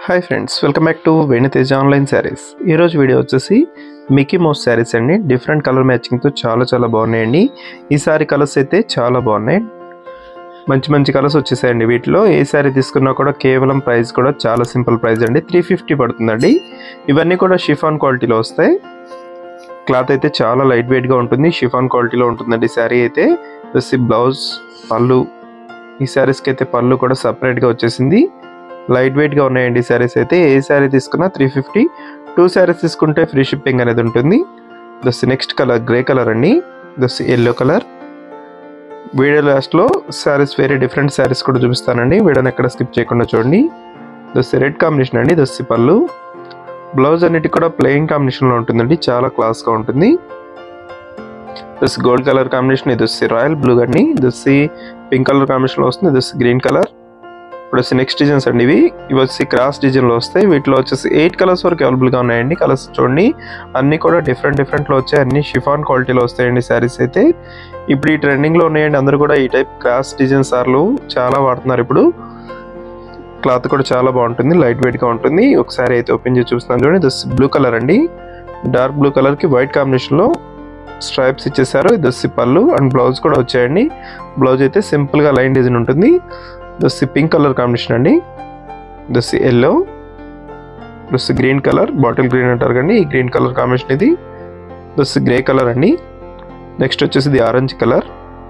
hi friends welcome back to Venuteja online sarees ఈరోజు video వచ్చేసి Mickey mouse saris అండి different colour మ్యాచింగ్తో చాలా చాలా బాగున్నాయండి ఈ సారీ కలర్స్ అయితే చాలా బాగున్నాయి మంచి మంచి కలర్స్ వచ్చేసాయండి వీటిలో ఏ శారీ తీసుకున్నా కూడా కేవలం ప్రైస్ కూడా చాలా సింపుల్ ప్రైస్ అండి త్రీ ఫిఫ్టీ పడుతుందండి ఇవన్నీ కూడా షిఫాన్ క్వాలిటీలో వస్తాయి క్లాత్ అయితే చాలా లైట్ వెయిట్గా ఉంటుంది షిఫాన్ క్వాలిటీలో ఉంటుందండి శారీ అయితే ప్లస్ ఈ బ్లౌజ్ పళ్ళు ఈ శారీస్కి అయితే పళ్ళు కూడా సపరేట్గా వచ్చేసింది లైట్ వెయిట్గా ఉన్నాయండి ఈ శారీస్ అయితే ఏ శారీ తీసుకున్నా త్రీ ఫిఫ్టీ టూ శారీస్ తీసుకుంటే ఫ్రీ షిప్పింగ్ అనేది ఉంటుంది this next colour grey colour అండి దస్ ఎల్లో కలర్ వీడియో లాస్ట్లో శారీస్ వేరే డిఫరెంట్ శారీస్ కూడా చూపిస్తానండి వీడియోని ఎక్కడ స్కిప్ చేయకుండా చూడండి దస్ రెడ్ కాంబినేషన్ అండి దస్సి పళ్ళు బ్లౌజ్ అన్నిటి కూడా ప్లెయిన్ కాంబినేషన్లో ఉంటుందండి చాలా క్లాస్గా ఉంటుంది దస్ గోల్డ్ కలర్ కాంబినేషన్ ఇది వచ్చి రాయల్ బ్లూ అండి ఇది వచ్చి పింక్ కలర్ కాంబినేషన్లో వస్తుంది ఇది వచ్చి గ్రీన్ కలర్ ఇప్పుడు వచ్చి నెక్స్ట్ డిజైన్స్ అండి ఇవి ఇవి వచ్చి క్రాస్ డిజైన్లో వస్తాయి వీటిలో వచ్చేసి ఎయిట్ కలర్స్ వరకు అవైలబుల్గా ఉన్నాయండి కలర్స్ చూడండి అన్నీ కూడా డిఫరెంట్ డిఫరెంట్లో వచ్చాయి అన్ని షిఫాన్ క్వాలిటీలో వస్తాయండి శారీస్ అయితే ఇప్పుడు ఈ ట్రెండింగ్లో ఉన్నాయండి అందరూ కూడా ఈ టైప్ క్రాస్ డిజైన్ సార్లు చాలా వాడుతున్నారు ఇప్పుడు క్లాత్ కూడా చాలా బాగుంటుంది లైట్ వెయిట్గా ఉంటుంది ఒకసారి అయితే ఓపెన్ చేసి చూస్తున్నాను చూడండి దిస్ బ్లూ కలర్ అండి డార్క్ బ్లూ కలర్కి వైట్ కాంబినేషన్లో స్ట్రైప్స్ ఇచ్చేసారు దస్సి పళ్ళు అండ్ బ్లౌజ్ కూడా వచ్చాయండి బ్లౌజ్ అయితే సింపుల్గా లైన్ డిజైన్ ఉంటుంది దస్సి పింక్ కలర్ కాంబినేషన్ అండి దస్సి ఎల్లో దస్సి గ్రీన్ కలర్ బాటిల్ గ్రీన్ అంటారు కండి ఈ గ్రీన్ కలర్ కాంబినేషన్ ఇది దస్సి గ్రే కలర్ అండి నెక్స్ట్ వచ్చేసి ఇది ఆరెంజ్ కలర్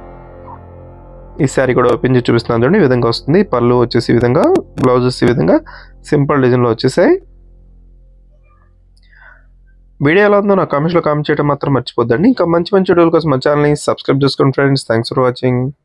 ఈ శారీ కూడా ఓపెన్ చేసి చూపిస్తున్నాను చూడండి ఈ విధంగా వస్తుంది పళ్ళు వచ్చేసి ఈ విధంగా బ్లౌజెస్ ఈ విధంగా సింపుల్ డిజైన్లో వచ్చేసాయి వీడియో ఎలా ఉందో నా కామెంట్స్లో కామెంట్ చేయడం మాత్రం మర్చిపోద్దండి ఇంకా మంచి మంచి వీడియోల కోసం మా ఛానల్ని సబ్స్క్రైబ్ చేసుకోండి ఫ్రెండ్స్ థ్యాంక్స్ ఫర్ వాచింగ్